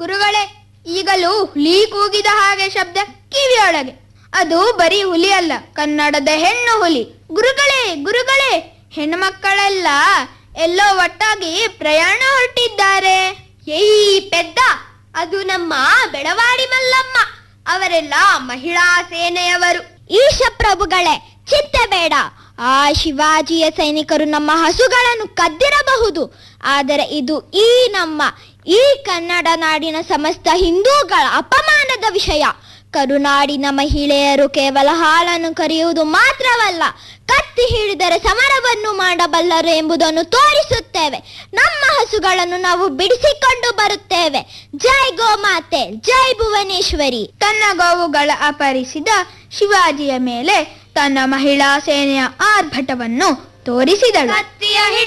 ಗುರುಗಳೇ ಈಗಲೂ ಹುಲಿ ಕೂಗಿದ ಹಾಗೆ ಶಬ್ದ ಕಿವಿಯೊಳಗೆ ಅದು ಬರೀ ಹುಲಿ ಅಲ್ಲ ಕನ್ನಡದ ಹೆಣ್ಣು ಹುಲಿ ಗುರುಗಳೇ ಗುರುಗಳೇ ಹೆಣ್ಣು ಮಕ್ಕಳೆಲ್ಲ ಎಲ್ಲೋ ಒಟ್ಟಾಗಿ ಪ್ರಯಾಣ ಹೊರಟಿದ್ದಾರೆ ಏಯ್ ಪೆದ್ದ ಅದು ನಮ್ಮ ಬೆಳವಾಡಿ ಮಲ್ಲಮ್ಮ ಅವರೆಲ್ಲ ಮಹಿಳಾ ಸೇನೆಯವರು ಈಶ ಪ್ರಭುಗಳೇ ಚಿಂತೆ ಬೇಡ ಆ ಶಿವಾಜಿಯ ಸೈನಿಕರು ನಮ್ಮ ಹಸುಗಳನ್ನು ಕದ್ದಿರಬಹುದು ಆದರೆ ಇದು ಈ ನಮ್ಮ ಈ ಕನ್ನಡ ನಾಡಿನ ಸಮಸ್ತ ಹಿಂದೂಗಳ ಅಪಮಾನದ ವಿಷಯ ಕರುನಾಡಿನ ಮಹಿಳೆಯರು ಕೇವಲ ಹಾಲನ್ನು ಕರೆಯುವುದು ಮಾತ್ರವಲ್ಲ ಕತ್ತಿ ಹಿಡಿದರೆ ಸಮರವನ್ನು ಮಾಡಬಲ್ಲರು ಎಂಬುದನ್ನು ತೋರಿಸುತ್ತೇವೆ ನಮ್ಮ ಹಸುಗಳನ್ನು ನಾವು ಬಿಡಿಸಿಕೊಂಡು ಬರುತ್ತೇವೆ ಜೈ ಗೋಮಾತೆ ಜೈ ಭುವನೇಶ್ವರಿ ತನ್ನ ಗೋವುಗಳ ಅಪಹರಿಸಿದ ಶಿವಾಜಿಯ ಮೇಲೆ ತನ್ನ ಮಹಿಳಾ ಸೇನೆಯ ಆರ್ಭಟವನ್ನು ತೋರಿಸಿದಳು